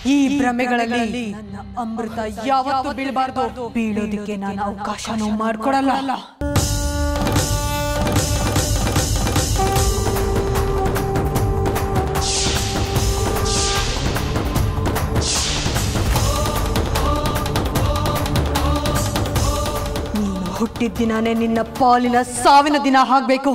ಈ ಭ್ರಮೆಗಳಲ್ಲಿ ನನ್ನ ಅಮೃತ ಯಾವತ್ತೂ ಬೀಳಬಾರ್ದು ಬೀಳೋದಕ್ಕೆ ನಾನು ಅವಕಾಶನೂ ಮಾಡ್ಕೊಡಲ್ಲ ನೀನು ಹುಟ್ಟಿದ ದಿನಾನೇ ನಿನ್ನ ಪಾಲಿನ ಸಾವಿನ ದಿನ ಆಗ್ಬೇಕು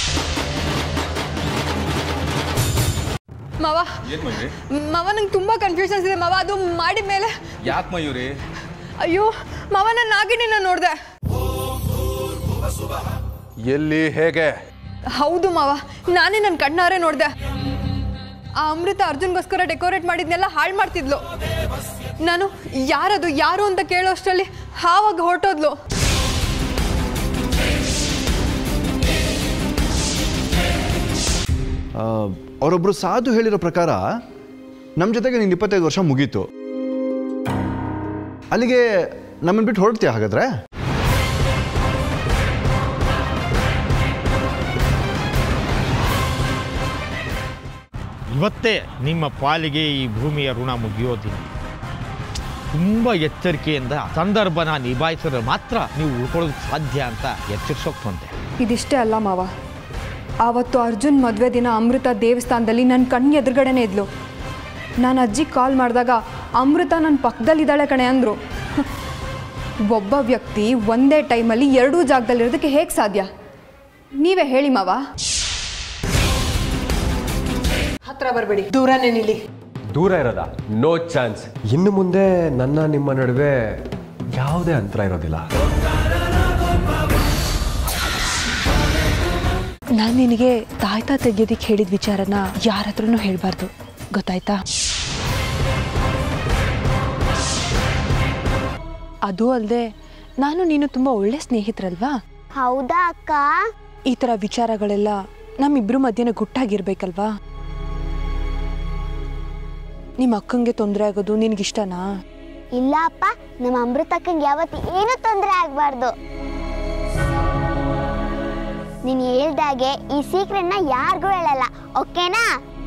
ಮಾವ ಏನ್ ಮಯೂರಿ ಮಾವ ನಂಗೆ ತುಂಬ ಕನ್ಫ್ಯೂಷನ್ಸ್ ಇದೆ ಮಾವ ಅದು ಮಾಡಿದ ಮೇಲೆ ಯಾಕೆ ಮಯೂರಿ ಅಯ್ಯೋ ಮಾವ ನಾನು ನಾಗಿಣಿನ ನೋಡಿದೆ ಎಲ್ಲಿ ಹೇಗೆ ಹೌದು ಮಾವ ನಾನೇ ನನ್ನ ಕಣ್ಣಾರೆ ನೋಡಿದೆ ಆ ಅಮೃತ ಅರ್ಜುನ್ಗೋಸ್ಕರ ಡೆಕೋರೇಟ್ ಮಾಡಿದ್ನೆಲ್ಲ ಹಾಳು ಮಾಡ್ತಿದ್ಲು ನಾನು ಯಾರದು ಯಾರು ಅಂತ ಕೇಳೋ ಅಷ್ಟರಲ್ಲಿ ಹಾವಾಗ ಹೊರಟೋದ್ಲು ಅವರೊಬ್ಬರು ಸಾಧು ಹೇಳಿರೋ ಪ್ರಕಾರ ನಮ್ಮ ಜೊತೆಗೆ ನೀನು ಇಪ್ಪತ್ತೈದು ವರ್ಷ ಮುಗೀತು ಅಲ್ಲಿಗೆ ನಮ್ಮನ್ನು ಬಿಟ್ಟು ಹೊರಡ್ತೀಯ ಹಾಗಾದ್ರೆ ಇವತ್ತೇ ನಿಮ್ಮ ಪಾಲಿಗೆ ಈ ಭೂಮಿಯ ಋಣ ಮುಗಿಯೋ ದಿನ ತುಂಬ ಎಚ್ಚರಿಕೆಯಿಂದ ಸಂದರ್ಭನ ನಿಭಾಯಿಸಿದ್ರೆ ಮಾತ್ರ ನೀವು ಉಳ್ಕೊಳ್ಳೋದಕ್ಕೆ ಸಾಧ್ಯ ಅಂತ ಎಚ್ಚರಿಸೋಕೆ ಬಂದೆ ಇದಿಷ್ಟೇ ಅಲ್ಲ ಮಾವ ಆವತ್ತು ಅರ್ಜುನ್ ಮದುವೆ ದಿನ ಅಮೃತ ದೇವಸ್ಥಾನದಲ್ಲಿ ನನ್ನ ಕಣ್ಣು ಎದುರುಗಡೆನೇ ಇದ್ಲು ನಾನು ಅಜ್ಜಿ ಕಾಲ್ ಮಾಡಿದಾಗ ಅಮೃತ ನನ್ನ ಪಕ್ಕದಲ್ಲಿದ್ದಾಳೆ ಕಣೆ ಅಂದರು ಒಬ್ಬ ವ್ಯಕ್ತಿ ಒಂದೇ ಟೈಮಲ್ಲಿ ಎರಡೂ ಜಾಗದಲ್ಲಿರೋದಕ್ಕೆ ಹೇಗೆ ಸಾಧ್ಯ ನೀವೇ ಹೇಳಿ ಮಾವ ಹತ್ರ ಬರಬೇಡಿ ದೂರನೇ ನಿಲ್ಲಿ ದೂರ ಇರೋದ ನೋ ಚಾನ್ಸ್ ಇನ್ನು ಮುಂದೆ ನನ್ನ ನಿಮ್ಮ ನಡುವೆ ಯಾವುದೇ ಅಂತರ ಇರೋದಿಲ್ಲ ನಾನು ನಿನಗೆ ತಾಯ್ತಾ ತೆಗೆಯೋದಿಕ್ಕೆ ಹೇಳಿದ ವಿಚಾರನ ಯಾರ ಹತ್ರನೂ ಹೇಳಬಾರ್ದು ಗೊತ್ತಾಯ್ತಾ ಅದು ಅಲ್ಲದೆ ನಾನು ನೀನು ತುಂಬ ಒಳ್ಳೆ ಸ್ನೇಹಿತರಲ್ವಾ ಹೌದಾ ಅಕ್ಕ ಈ ಥರ ವಿಚಾರಗಳೆಲ್ಲ ನಮ್ಮಿಬ್ರು ಮಧ್ಯೆ ಗುಟ್ಟಾಗಿರ್ಬೇಕಲ್ವಾ ನಿಮ್ಮ ಅಕ್ಕಂಗೆ ತೊಂದರೆ ಆಗೋದು ನಿನಗಿಷ್ಟನಾ ಇಲ್ಲ ಅಪ್ಪ ನಮ್ಮ ಅಮೃತಕ್ಕಂಗೆ ಯಾವತ್ತು ಏನೂ ತೊಂದರೆ ಆಗ್ಬಾರ್ದು ನೀನು ಹೇಳ್ದಾಗೆ ಈ ಸೀಕ್ರೆಟ್ನ ಯಾರಿಗೂ ಹೇಳಲ್ಲ ಓಕೆನಾ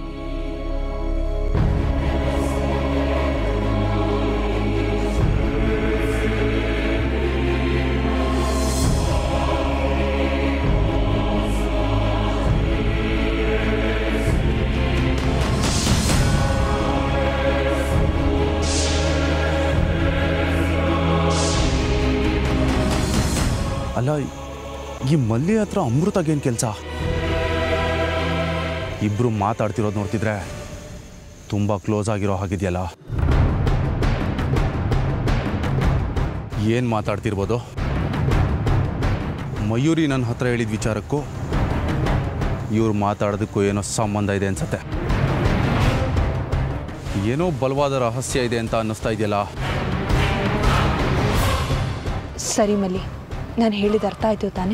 ಅಲ್ಲ ಈ ಮಲ್ಲಿ ಹತ್ರ ಅಮೃತಗೇನು ಕೆಲಸ ಇಬ್ರು ಮಾತಾಡ್ತಿರೋದು ನೋಡ್ತಿದ್ರೆ ತುಂಬ ಕ್ಲೋಸ್ ಆಗಿರೋ ಹಾಗಿದೆಯಲ್ಲ ಏನು ಮಾತಾಡ್ತಿರ್ಬೋದು ಮಯೂರಿ ನನ್ನ ಹತ್ರ ಹೇಳಿದ ವಿಚಾರಕ್ಕೂ ಇವ್ರು ಮಾತಾಡೋದಕ್ಕೂ ಏನೋ ಸಂಬಂಧ ಇದೆ ಅನ್ಸತ್ತೆ ಏನೋ ಬಲವಾದ ರಹಸ್ಯ ಇದೆ ಅಂತ ಅನ್ನಿಸ್ತಾ ಇದೆಯಲ್ಲ ಸರಿ ಮಲ್ಲಿ ನಾನು ಹೇಳಿದ ಅರ್ಥ ಆಯ್ತು ತಾನೇ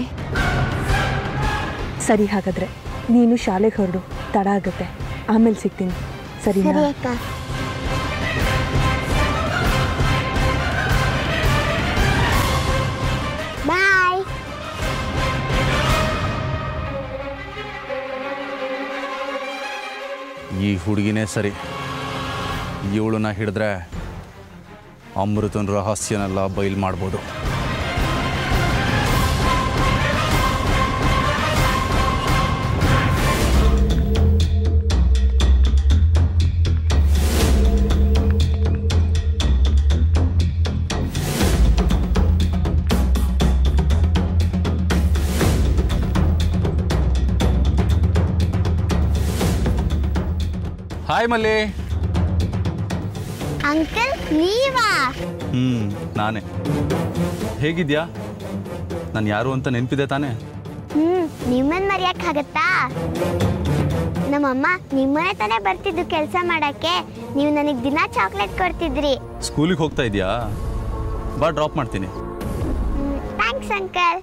ಸರಿ ಹಾಗಾದ್ರೆ ನೀನು ಶಾಲೆಗೆ ಹೊರಡು ತಡ ಆಗುತ್ತೆ ಆಮೇಲೆ ಸಿಗ್ತೀನಿ ಸರಿನಾ ಸರಿ ಅಕ್ಕ ಬಾಯ್ ಈ ಹುಡುಗಿನೇ ಸರಿ ಇವಳನ್ನ ಹಿಡಿದ್ರೆ ಅಮೃತನ ರಹಸ್ಯನೆಲ್ಲ ಬಯಲು ಮಾಡ್ಬೋದು ಹಾಯ್ ಮಲ್ಲಿ ಅಂಕಲ್ ನೀವಾ ಹ್ಞೂ ನಾನೇ ಹೇಗಿದ್ಯಾ ನಾನು ಯಾರು ಅಂತ ನೆನಪಿದೆ ತಾನೇ ಹ್ಮ್ ನಿಮ್ಮನ್ ಮರೆಯಕ್ಕಾಗತ್ತಾ ನಮ್ಮಮ್ಮ ನಿಮ್ಮನೆ ತಾನೇ ಬರ್ತಿದ್ದು ಕೆಲಸ ಮಾಡಕ್ಕೆ ನೀವು ನನಗೆ ದಿನ ಚಾಕ್ಲೇಟ್ ಕೊಡ್ತಿದ್ರಿ ಸ್ಕೂಲಿಗೆ ಹೋಗ್ತಾ ಇದೆಯಾ ಬಾ ಡ್ರಾಪ್ ಮಾಡ್ತೀನಿ ಥ್ಯಾಂಕ್ಸ್ ಅಂಕಲ್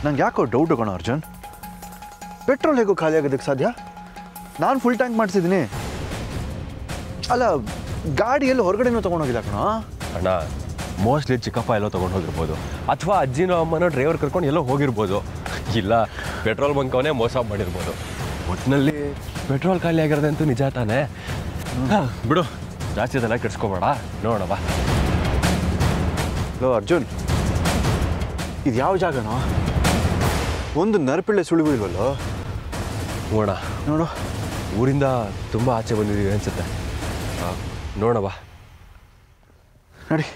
ನಂಗೆ ಯಾಕೋ ಡೌಟ್ ಕಣೋ ಅರ್ಜುನ್ ಪೆಟ್ರೋಲ್ ಹೇಗೋ ಖಾಲಿ ಆಗೋದಕ್ಕೆ ಸಾಧ್ಯ ನಾನು ಫುಲ್ ಟ್ಯಾಂಕ್ ಮಾಡಿಸಿದ್ದೀನಿ ಅಲ್ಲ ಗಾಡಿ ಎಲ್ಲ ಹೊರಗಡೆನೂ ತೊಗೊಂಡೋಗಿಲ್ಲ ಕಣೋ ಅಣ್ಣ ಮೋಸ್ಟ್ಲಿ ಚಿಕ್ಕಪ್ಪ ಎಲ್ಲೋ ತೊಗೊಂಡು ಹೋಗಿರ್ಬೋದು ಅಥವಾ ಅಜ್ಜಿನೋ ಅಮ್ಮನೋ ಡ್ರೈವರ್ ಕರ್ಕೊಂಡು ಎಲ್ಲೋ ಹೋಗಿರ್ಬೋದು ಇಲ್ಲ ಪೆಟ್ರೋಲ್ ಬಂಕವನೇ ಮೋಸ ಮಾಡಿರ್ಬೋದು ಒಟ್ಟಿನಲ್ಲಿ ಪೆಟ್ರೋಲ್ ಖಾಲಿ ಆಗಿರೋದಂತೂ ನಿಜ ತಾನೇ ಹಾ, ಬಿಡು ಜಾಸ್ತಿ ಅದೆಲ್ಲ ಕೆಡ್ಸ್ಕೊಬೇಡ ನೋಡೋಣ ಬಾ ಲೋ ಅರ್ಜುನ್ ಇದು ಯಾವ ಜಾಗನೋ ಒಂದು ನರಪಿಳ್ಳೆ ಸುಳಿವು ಇಲ್ವಲ್ಲೋ ನೋಡ ನೋಡು ಊರಿಂದ ತುಂಬ ಆಚೆ ಬಂದಿದ್ದೀವಿ ಅನ್ಸುತ್ತೆ ಆ, ನೋಡೋಣ ಬಾ ನಡಿ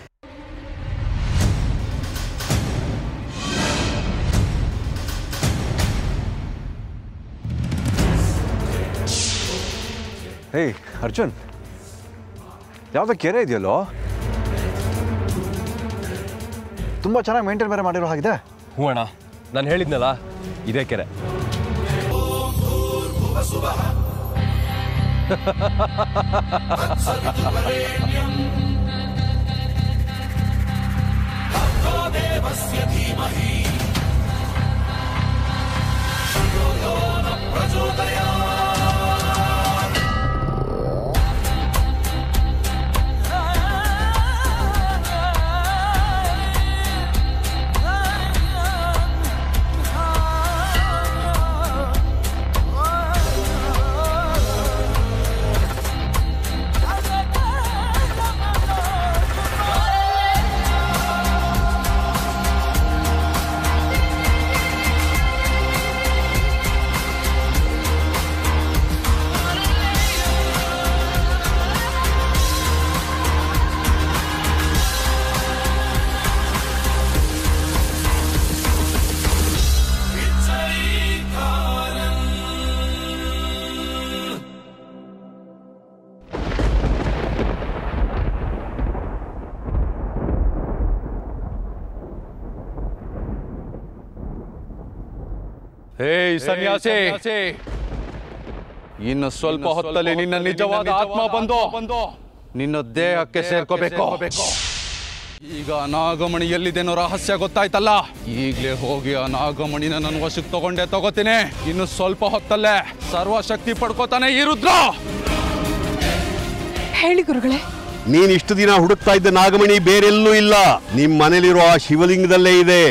ಹೇಯ್ ಅರ್ಜುನ್ ಯಾವುದೋ ಕೆರೆ ಇದೆಯಲ್ಲೋ ತುಂಬ ಚೆನ್ನಾಗಿ ಮೇಂಟೈನ್ ಬೇರೆ ಮಾಡಿರೋ ಹಾಗಿದೆ ಹ್ಞೂ ಅಣ್ಣ ನಾನು ಹೇಳಿದ್ನಲ್ಲ ಇದೇ ಕೆರೆ ಹೇಯ್ ಸನ್ಯಾಸಿ ಇನ್ನು ಸ್ವಲ್ಪ ಹೊತ್ತಲ್ಲಿ ನಿನ್ನ ನಿಜವಾದ ಆತ್ಮ ಬಂದು ನಿನ್ನ ದೇಹಕ್ಕೆ ಸೇರ್ಕೋಬೇಕು ಈಗ ನಾಗಮಣಿ ಎಲ್ಲಿದೇನೋ ರಹಸ್ಯ ಗೊತ್ತಾಯ್ತಲ್ಲ ಈಗಲೇ ಹೋಗಿ ಆ ನಾಗಮಣಿನ ನನ್ನ ವಶಕ್ಕೆ ತಗೊಂಡೇ ತಗೋತೀನಿ ಇನ್ನು ಸ್ವಲ್ಪ ಹೊತ್ತಲ್ಲೇ ಸರ್ವಶಕ್ತಿ ಪಡ್ಕೋತಾನೆ ಈ ರುದ್ರ ಹೇಳಿ ಗುರುಗಳೇ ನೀನ್ ಇಷ್ಟು ದಿನ ಹುಡುಕ್ತಾ ಇದ್ದ ನಾಗಮಣಿ ಬೇರೆಲ್ಲೂ ಇಲ್ಲ ನಿಮ್ ಮನೇಲಿರೋ ಆ ಶಿವಲಿಂಗದಲ್ಲೇ ಇದೆ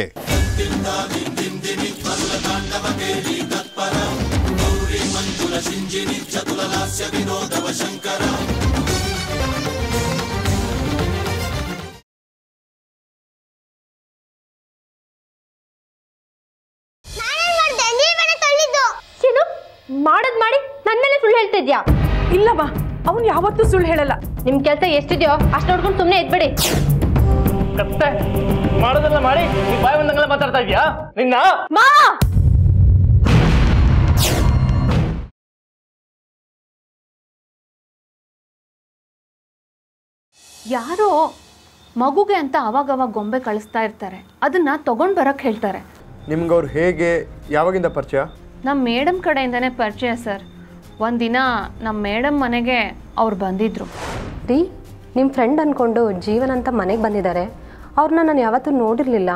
ಚಿನ್ನು ಮಾಡದ್ ಮಾಡಿ ನನ್ನ ಮೇಲೆ ಸುಳ್ಳು ಹೇಳ್ತಿದ್ಯಾ ಇಲ್ಲಮ್ಮ ಅವನು ಯಾವತ್ತೂ ಸುಳ್ಳು ಹೇಳಲ್ಲ ನಿಮ್ ಕೆಲಸ ಎಷ್ಟಿದ್ಯೋ ಅಷ್ಟು ನೋಡ್ಕೊಂಡು ಸುಮ್ಮನೆ ಎದ್ಬೇಡಿ ಮಾಡೋದೆಲ್ಲ ಮಾಡಿ ನೀ ಬಾಯಿ ಬಂದಂಗೆಲ್ಲ ಮಾತಾಡ್ತಾ ಇದೀಯಾ ನಿನ್ನ ಮಾ ಯಾರೋ ಮಗುಗೆ ಅಂತ ಅವಾಗವಾಗ ಗೊಂಬೆ ಕಳಿಸ್ತಾ ಇರ್ತಾರೆ ಅದನ್ನ ತಗೊಂಡ್ ಬರಕ್ ಹೇಳ್ತಾರೆ ನಿಮ್ಗೆ ಅವ್ರು ಹೇಗೆ ಯಾವಾಗಿಂದ ಪರಿಚಯ ನಮ್ಮ ಮೇಡಮ್ ಕಡೆಯಿಂದನೇ ಪರಿಚಯ ಸರ್ ಒಂದಿನ ನಮ್ಮ ಮೇಡಮ್ ಮನೆಗೆ ಅವ್ರು ಬಂದಿದ್ರು ರೀ ನಿಮ್ಮ ಫ್ರೆಂಡ್ ಅಂದ್ಕೊಂಡು ಜೀವನ್ ಅಂತ ಮನೆಗೆ ಬಂದಿದ್ದಾರೆ ಅವ್ರನ್ನ ನಾನು ಯಾವತ್ತೂ ನೋಡಿರಲಿಲ್ಲ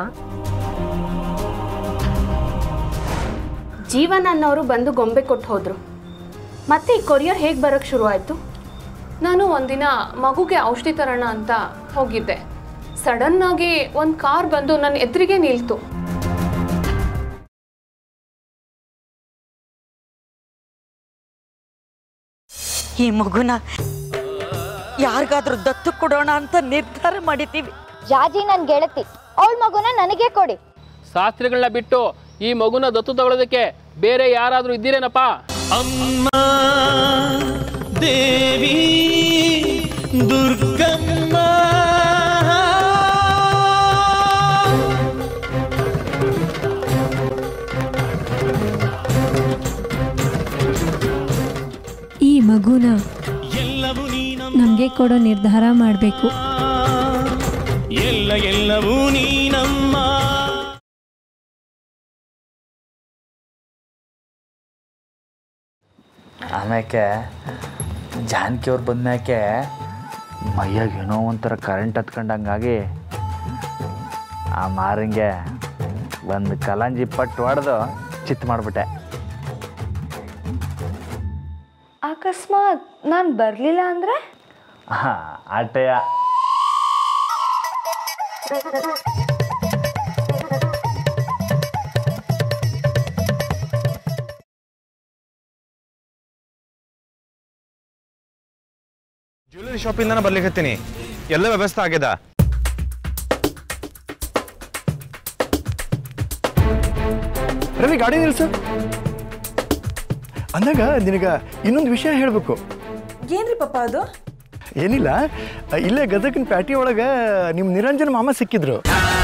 ಜೀವನ್ ಅನ್ನೋರು ಬಂದು ಗೊಂಬೆ ಕೊಟ್ಟು ಹೋದ್ರು ಮತ್ತೆ ಈ ಕೊರಿಯರ್ ಹೇಗೆ ಬರೋಕ್ಕೆ ಶುರು ಆಯಿತು ನಾನು ಒಂದಿನ ಮಗುಗೆ ಔಷಧಿ ತರೋಣ ಅಂತ ಹೋಗಿದ್ದೆ ಸಡನ್ ಆಗಿ ಒಂದು ಕಾರ್ ಬಂದು ನನ್ನ ಎದುರಿಗೆ ನಿಲ್ತು ಈ ಮಗುನ ಯಾರಿಗಾದ್ರೂ ದತ್ತು ಕೊಡೋಣ ಅಂತ ನಿರ್ಧಾರ ಮಾಡಿದ್ದೀವಿ ಜಾಜಿ ನನ್ ಗೆಳತಿ ಅವಳ ಮಗುನ ನನಗೆ ಕೊಡಿ ಶಾಸ್ತ್ರಿಗಳನ್ನ ಬಿಟ್ಟು ಈ ಮಗುನ ದತ್ತು ತಗೊಳ್ಳೋದಕ್ಕೆ ಬೇರೆ ಯಾರಾದ್ರೂ ಇದ್ದೀರೇನಪ್ಪ ಅಮ್ಮ ದೇವಿ ದುರ್ಗಮ್ಮ ಈ ಮಗುನ ನಮಗೆ ಕೊಡೋ ನಿರ್ಧಾರ ಮಾಡಬೇಕು ಎಲ್ಲ ಎಲ್ಲವೂ ನೀನಮ್ಮ ಆಮ್ಯಾಕೆ ಜಾನಕಿ ಅವ್ರು ಬಂದ್ಮ್ಯಾಕೆ ಮೈಯಾಗ ಏನೋ ಒಂಥರ ಕರೆಂಟ್ ಹತ್ಕೊಂಡಂಗಾಗಿ ಆ ಮಾರಂಗೆ ಒಂದು ಕಲಾಂಜಿ ಪಟ್ಟು ಹೊಡೆದು ಚಿತ್ ಮಾಡಿಬಿಟ್ಟೆ ಅಕಸ್ಮಾತ್ ನಾನು ಬರಲಿಲ್ಲ ಅಂದರೆ ಹಾಂ ಆಟೆಯ ಜ್ಯುವೆಲರಿ ಶಾಪಿಂದ ಬರ್ಲಿಕ್ಕೆ ಎಲ್ಲ ವ್ಯವಸ್ಥೆ ಆಗ್ಯದ ರವಿ ಗಾಡಿ ನಿಲ್ಸು ಅಂದಾಗ ನಿನಗ ಇನ್ನೊಂದು ವಿಷಯ ಹೇಳಬೇಕು ಏನ್ರಿ ಪಪ್ಪ ಅದು ಏನಿಲ್ಲ ಇಲ್ಲೇ ಗದಗಿನ ಪ್ಯಾಟಿ ಒಳಗೆ ನಿಮ್ಮ ನಿರಂಜನ ಮಾಮ ಸಿಕ್ಕಿದ್ರು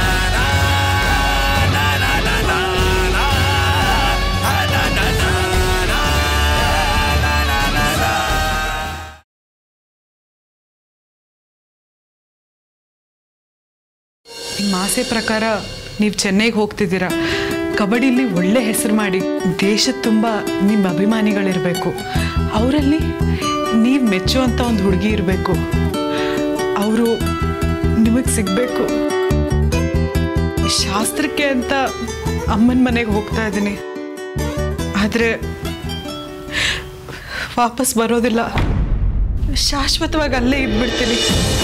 ನಿಮ್ಮ ಆಸೆ ಪ್ರಕಾರ ನೀವು ಚೆನ್ನೈಗೆ ಹೋಗ್ತಿದ್ದೀರಾ ಕಬಡ್ಡಿಲಿ ಒಳ್ಳೆ ಹೆಸರು ಮಾಡಿ ದೇಶದ ತುಂಬ ನಿಮ್ಮ ಅಭಿಮಾನಿಗಳಿರಬೇಕು ಅವರಲ್ಲಿ ನೀವು ಮೆಚ್ಚುವಂಥ ಒಂದು ಹುಡುಗಿ ಇರಬೇಕು ಅವರು ನಿಮಗೆ ಸಿಗಬೇಕು ಶಾಸ್ತ್ರಕ್ಕೆ ಅಂತ ಅಮ್ಮನ ಮನೆಗೆ ಹೋಗ್ತಾ ಇದ್ದೀನಿ ಆದರೆ ವಾಪಸ್ ಬರೋದಿಲ್ಲ ಶಾಶ್ವತವಾಗಿ ಅಲ್ಲೇ ಇದ್ಬಿಡ್ತೀನಿ